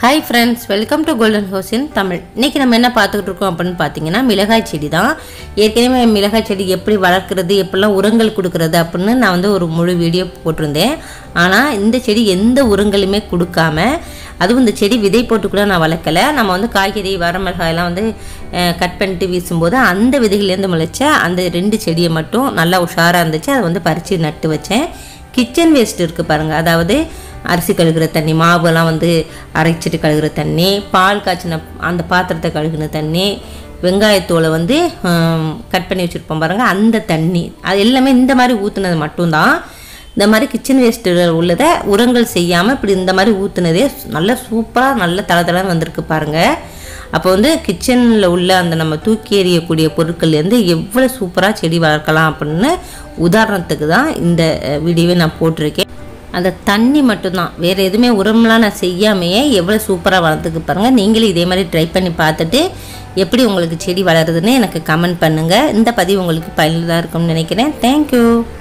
hi friends welcome to golden house in Tamil இன்றைக்கி நம்ம என்ன பார்த்துக்கிட்டு இருக்கோம் அப்படின்னு பார்த்தீங்கன்னா மிளகாய் செடி தான் ஏற்கனவே மிளகாய் செடி எப்படி வளர்க்குறது எப்படிலாம் உரங்கள் கொடுக்குறது அப்படின்னு நான் வந்து ஒரு முழு வீடியோ போட்டிருந்தேன் ஆனால் இந்த செடி எந்த உரங்களுமே கொடுக்காம அதுவும் இந்த செடி விதை போட்டு கூட நான் வளர்க்கலை நம்ம வந்து காய்கறி வரமிளகாயெல்லாம் வந்து அஹ், கட் பண்ணிட்டு வீசும்போது அந்த விதைகள்லேருந்து முளைச்ச அந்த ரெண்டு செடியை மட்டும் நல்லா உஷாராக இருந்துச்சு அதை வந்து பறித்து நட்டு வச்சேன் கிச்சன் வேஸ்ட் இருக்குது பாருங்கள் அதாவது அரிசி கழுகுற தண்ணி மாவுலாம் வந்து அரைச்சிட்டு கழுகுற தண்ணி பால் காய்ச்சின அந்த பாத்திரத்தை கழுகுன தண்ணி வெங்காயத்தோலை வந்து ஹம், கட் பண்ணி வச்சுருப்போம் பாருங்கள் அந்த தண்ணி அது எல்லாமே இந்த மாதிரி ஊற்றுனது மட்டும்தான் இந்த மாதிரி கிச்சன் வேஸ்ட்டு உள்ளதை உரங்கள் செய்யாமல் இப்படி இந்த மாதிரி ஊற்றுனதே நல்ல சூப்பராக நல்ல தளதளன்னு வந்திருக்கு பாருங்கள் அப்போ வந்து கிச்சனில் உள்ள அந்த நம்ம தூக்கி எறியக்கூடிய பொருட்கள்லேருந்து எவ்வளோ சூப்பராக செடி வளர்க்கலாம் அப்படின்னு உதாரணத்துக்கு தான் இந்த அஹ், வீடியோவை நான் போட்டிருக்கேன் அந்த தண்ணி மட்டும்தான் வேறு எதுவுமே உரம்லாம் நான் செய்யாமையே எவ்வளோ சூப்பராக வளர்த்துக்கு பாருங்கள் நீங்களும் இதே மாதிரி ட்ரை பண்ணி பார்த்துட்டு எப்படி உங்களுக்கு செடி வளருதுன்னு எனக்கு கமெண்ட் பண்ணுங்கள் இந்த பதிவு உங்களுக்கு பயனுள்ளதாக இருக்கும்னு நினைக்கிறேன் தேங்க்யூ